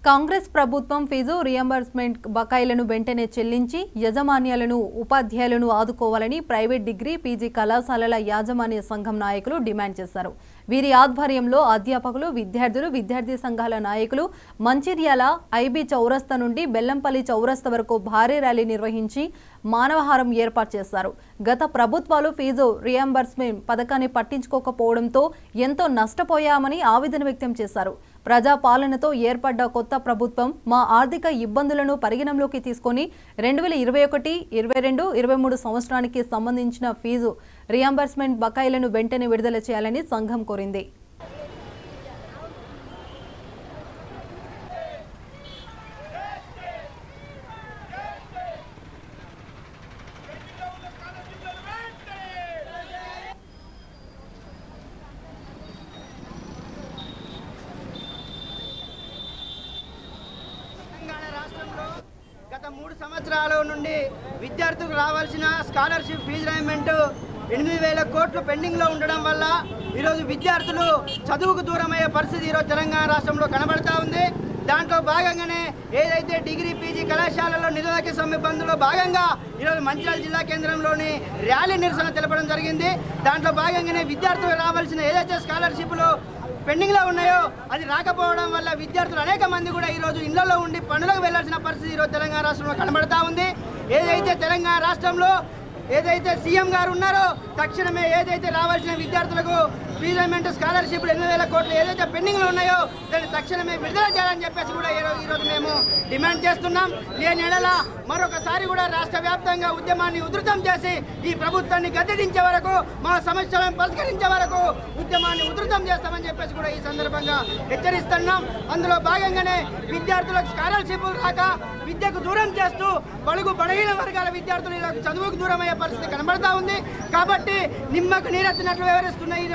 కాంగ్రెస్ ప్రభుత్వం fee reimbursement బకాయిలను వెంటనే చెల్లించి యజమాన్యాలను ఉపాధ్యాయులను ఆదుకోవాలని ప్రైవేట్ డిగ్రీ పీజీ కళాశాలల యాజమాన్య సంఘం నాయకులు డిమాండ్ చేశారు వీరి ఆధ్వర్యంలో అధ్యాపకులు విద్యార్థులు విద్యార్థి సంఘాల నాయకులు మంచిర్యాల ఐబీ చౌరస్తా నుండి బెల్లంపల్లి చౌరస్తా వరకు భారీ ర్యాలీ నిర్వహించి మానవహారం ఏర్పాటు చేశారు గత ప్రభుత్వాలు ఫీజు రియంబర్స్మెంట్ పథకాన్ని పట్టించుకోకపోవడంతో ఎంతో నష్టపోయామని ఆవేదన వ్యక్తం చేశారు ప్రజా పాలనతో ఏర్పడ్డ కొత్త ప్రభుత్వం మా ఆర్థిక ఇబ్బందులను పరిగణనలోకి తీసుకొని రెండు వేల ఇరవై ఒకటి ఇరవై రెండు ఇరవై మూడు సంవత్సరానికి సంబంధించిన ఫీజు రియంబర్స్మెంట్ బకాయిలను వెంటనే విడుదల చేయాలని సంఘం కోరింది తెలంగాణ రాష్ట్రంలో గత మూడు సంవత్సరాల నుండి విద్యార్థులకు రావాల్సిన స్కాలర్షిప్ ఫీజు రేమెంట్ ఎనిమిది వేల కోట్లు పెండింగ్లో ఉండడం వల్ల ఈరోజు విద్యార్థులు చదువుకు దూరమయ్యే పరిస్థితి ఈరోజు తెలంగాణ రాష్ట్రంలో కనబడతా ఉంది దాంట్లో భాగంగానే ఏదైతే డిగ్రీ పీజీ కళాశాలలో నిరోధక సమ్మె బంద్లో భాగంగా ఈరోజు మంచిర్యాల జిల్లా కేంద్రంలోని ర్యాలీ నిరసన తెలపడం జరిగింది దాంట్లో భాగంగానే విద్యార్థులకు రావాల్సిన ఏదైతే స్కాలర్షిప్లు పెండింగ్ లో ఉన్నాయో అది రాకపోవడం వల్ల విద్యార్థులు అనేక మంది కూడా ఈ రోజు ఇళ్లలో ఉండి పనులకు వెళ్లాల్సిన పరిస్థితి ఈరోజు తెలంగాణ రాష్ట్రంలో కనబడతా ఉంది ఏదైతే తెలంగాణ రాష్ట్రంలో ఏదైతే సీఎం గారు ఉన్నారో తక్షణమే ఏదైతే రావాల్సిన విద్యార్థులకు ఫీజమెంట్ స్కాలర్షిప్ ఎనిమిది వేల కోట్లు ఏదైతే పెండింగ్ లో ఉన్నాయో దాన్ని తక్షణమే విడుదల చేయాలని చెప్పేసి కూడా ఈ రోజు- ఈ రోజు మేము డిమాండ్ చేస్తున్నాం లేని ఎడల మరొకసారి కూడా రాష్ట్ర వ్యాప్తంగా ఉద్యమాన్ని ఉధృతం చేసి ఈ ప్రభుత్వాన్ని గద్దెదించే వరకు మా సమస్యలను పరిష్కరించే వరకు ఉద్యమాన్ని ఉధృతం చేస్తామని చెప్పేసి కూడా ఈ సందర్భంగా హెచ్చరిస్తున్నాం అందులో భాగంగానే విద్యార్థులకు స్కాలర్షిప్ రాక విద్యకు దూరం చేస్తూ బడుగు బలహీన వర్గాల విద్యార్థులు ఇలా చదువుకు దూరం అయ్యే పరిస్థితి కనబడతా ఉంది కాబట్టి నిమ్మకు నీరెత్తినట్లు వివరిస్తున్న ఈ